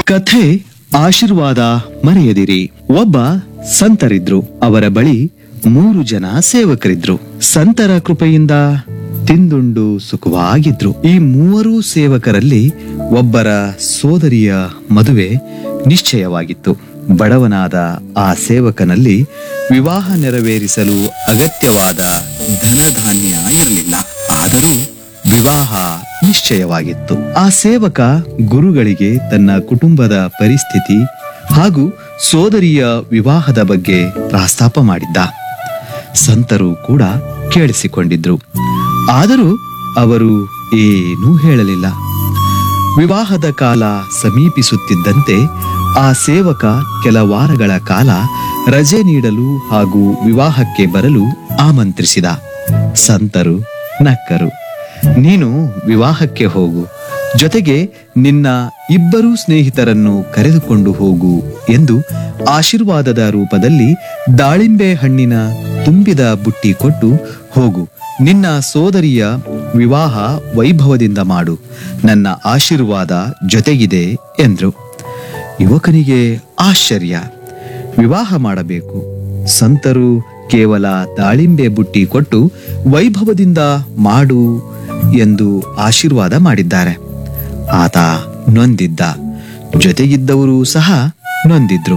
ಕಥೆ ಆಶೀರ್ವಾದ ಮರೆಯದಿರಿ ಒಬ್ಬ ಸಂತರಿದ್ರು ಅವರ ಬಳಿ ಮೂರು ಜನ ಸೇವಕರಿದ್ರು ಸಂತರ ಕೃಪೆಯಿಂದ ತಿಂದುಂಡು ಸುಖವಾಗಿದ್ರು ಈ ಮೂವರು ಸೇವಕರಲ್ಲಿ ಒಬ್ಬರ ಸೋದರಿಯ ಮದುವೆ ನಿಶ್ಚಯವಾಗಿತ್ತು ಬಡವನಾದ ಆ ಸೇವಕನಲ್ಲಿ ವಿವಾಹ ನೆರವೇರಿಸಲು ಅಗತ್ಯವಾದ ಧನಧಾನ್ಯ ಇರಲಿಲ್ಲ ಆದರೂ ವಿವಾಹ ನಿಶ್ಚಯವಾಗಿತ್ತು ಆ ಸೇವಕ ಗುರುಗಳಿಗೆ ತನ್ನ ಕುಟುಂಬದ ಪರಿಸ್ಥಿತಿ ಹಾಗೂ ಸೋದರಿಯ ವಿವಾಹದ ಬಗ್ಗೆ ಪ್ರಸ್ತಾಪ ಮಾಡಿದ್ದ ಸಂತರು ಕೂಡ ಕೇಳಿಸಿಕೊಂಡಿದ್ರು ಆದರೂ ಅವರು ಏನೂ ಹೇಳಲಿಲ್ಲ ವಿವಾಹದ ಕಾಲ ಸಮೀಪಿಸುತ್ತಿದ್ದಂತೆ ಆ ಸೇವಕ ಕೆಲ ವಾರಗಳ ಕಾಲ ರಜೆ ನೀಡಲು ಹಾಗೂ ವಿವಾಹಕ್ಕೆ ಬರಲು ಆಮಂತ್ರಿಸಿದ ಸಂತರು ನಕ್ಕರು ನೀನು ವಿವಾಹಕ್ಕೆ ಹೋಗು ಜೊತೆಗೆ ನಿನ್ನ ಇಬ್ಬರು ಸ್ನೇಹಿತರನ್ನು ಕರೆದುಕೊಂಡು ಹೋಗು ಎಂದು ಆಶೀರ್ವಾದದ ರೂಪದಲ್ಲಿ ದಾಳಿಂಬೆ ಹಣ್ಣಿನ ತುಂಬಿದ ಬುಟ್ಟಿ ಕೊಟ್ಟು ಹೋಗು ನಿನ್ನ ಸೋದರಿಯ ವಿವಾಹ ವೈಭವದಿಂದ ಮಾಡು ನನ್ನ ಆಶೀರ್ವಾದ ಜೊತೆಗಿದೆ ಎಂದ್ರು ಯುವಕನಿಗೆ ಆಶ್ಚರ್ಯ ವಿವಾಹ ಮಾಡಬೇಕು ಸಂತರು ಕೇವಲ ದಾಳಿಂಬೆ ಬುಟ್ಟಿ ಕೊಟ್ಟು ವೈಭವದಿಂದ ಮಾಡು ಎಂದು ಆಶೀರ್ವಾದ ಮಾಡಿದ್ದಾರೆ ಆತ ನೊಂದಿದ್ದ ಜೊತೆಗಿದ್ದವರು ಸಹ ನೊಂದಿದ್ರು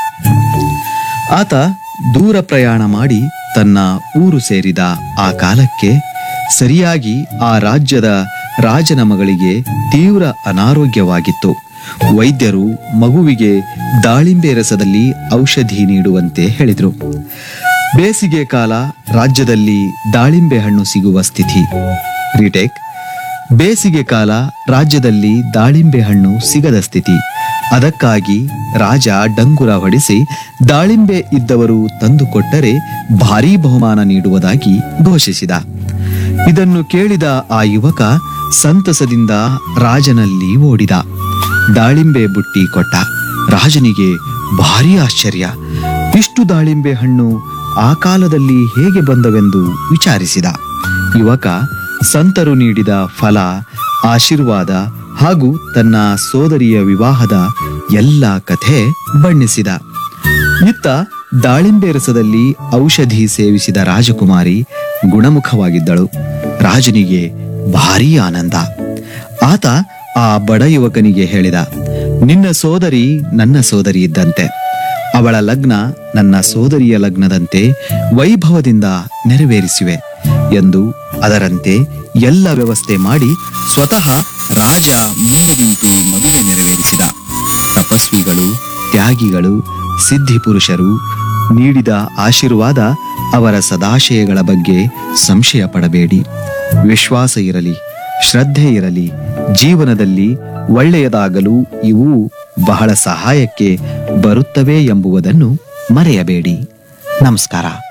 ಆತ ದೂರ ಪ್ರಯಾಣ ಮಾಡಿ ತನ್ನ ಊರು ಸೇರಿದ ಆ ಕಾಲಕ್ಕೆ ಸರಿಯಾಗಿ ಆ ರಾಜ್ಯದ ರಾಜನ ಮಗಳಿಗೆ ತೀವ್ರ ಅನಾರೋಗ್ಯವಾಗಿತ್ತು ವೈದ್ಯರು ಮಗುವಿಗೆ ದಾಳಿಂಬೆ ರಸದಲ್ಲಿ ಔಷಧಿ ನೀಡುವಂತೆ ಹೇಳಿದ್ರು ಬೇಸಿಗೆ ಕಾಲ ರಾಜ್ಯದಲ್ಲಿ ದಾಳಿಂಬೆ ಹಣ್ಣು ಸಿಗುವ ಸ್ಥಿತಿ ರಿಟೇಕ್ ಬೇಸಿಗೆ ಕಾಲ ರಾಜ್ಯದಲ್ಲಿ ದಾಳಿಂಬೆ ಹಣ್ಣು ಸಿಗದ ಸ್ಥಿತಿ ಅದಕ್ಕಾಗಿ ರಾಜ ಡಂಗುರ ಹೊಡೆಸಿ ದಾಳಿಂಬೆ ಇದ್ದವರು ತಂದುಕೊಟ್ಟರೆ ಭಾರೀ ಬಹುಮಾನ ನೀಡುವುದಾಗಿ ಘೋಷಿಸಿದ ಇದನ್ನು ಕೇಳಿದ ಆ ಯುವಕ ಸಂತಸದಿಂದ ರಾಜನಲ್ಲಿ ಓಡಿದ ದಾಳಿಂಬೆ ಬುಟ್ಟಿ ಕೊಟ್ಟ ರಾಜನಿಗೆ ಭಾರೀ ಆಶ್ಚರ್ಯ ಇಷ್ಟು ದಾಳಿಂಬೆ ಹಣ್ಣು ಆ ಕಾಲದಲ್ಲಿ ಹೇಗೆ ಬಂದವೆಂದು ವಿಚಾರಿಸಿದ ಯುವಕ ಸಂತರು ನೀಡಿದ ಫಲ ಆಶೀರ್ವಾದ ಹಾಗೂ ತನ್ನ ಸೋದರಿಯ ವಿವಾಹದ ಎಲ್ಲ ಕಥೆ ಬಣ್ಣಿಸಿದ ಇತ್ತ ದಾಳಿಂಬೆ ರಸದಲ್ಲಿ ಔಷಧಿ ಸೇವಿಸಿದ ರಾಜಕುಮಾರಿ ಗುಣಮುಖವಾಗಿದ್ದಳು ರಾಜನಿಗೆ ಭಾರೀ ಆನಂದ ಆತ ಆ ಬಡ ಯುವಕನಿಗೆ ಹೇಳಿದ ನಿನ್ನ ಸೋದರಿ ನನ್ನ ಸೋದರಿ ಇದ್ದಂತೆ ಅವಳ ಲಗ್ನ ನನ್ನ ಸೋದರಿಯ ಲಗ್ನದಂತೆ ವೈಭವದಿಂದ ನೆರವೇರಿಸಿವೆ ಎಂದು ಅದರಂತೆ ಎಲ್ಲ ವ್ಯವಸ್ಥೆ ಮಾಡಿ ಸ್ವತಃ ರಾಜ ಮೂರು ಗುಂಪು ಮದುವೆ ನೆರವೇರಿಸಿದ ತಪಸ್ವಿಗಳು ತ್ಯಾಗಿಗಳು ಸಿದ್ಧಿ ಪುರುಷರು ನೀಡಿದ ಆಶೀರ್ವಾದ ಅವರ ಸದಾಶಯಗಳ ಬಗ್ಗೆ ಸಂಶಯ ಪಡಬೇಡಿ ವಿಶ್ವಾಸ ಇರಲಿ ಶ್ರದ್ಧೆ ಇರಲಿ ಜೀವನದಲ್ಲಿ ಒಳ್ಳೆಯದಾಗಲು ಇವು ಬಹಳ ಸಹಾಯಕ್ಕೆ ಬರುತ್ತವೆ ಎಂಬುವುದನ್ನು ಮರೆಯಬೇಡಿ ನಮಸ್ಕಾರ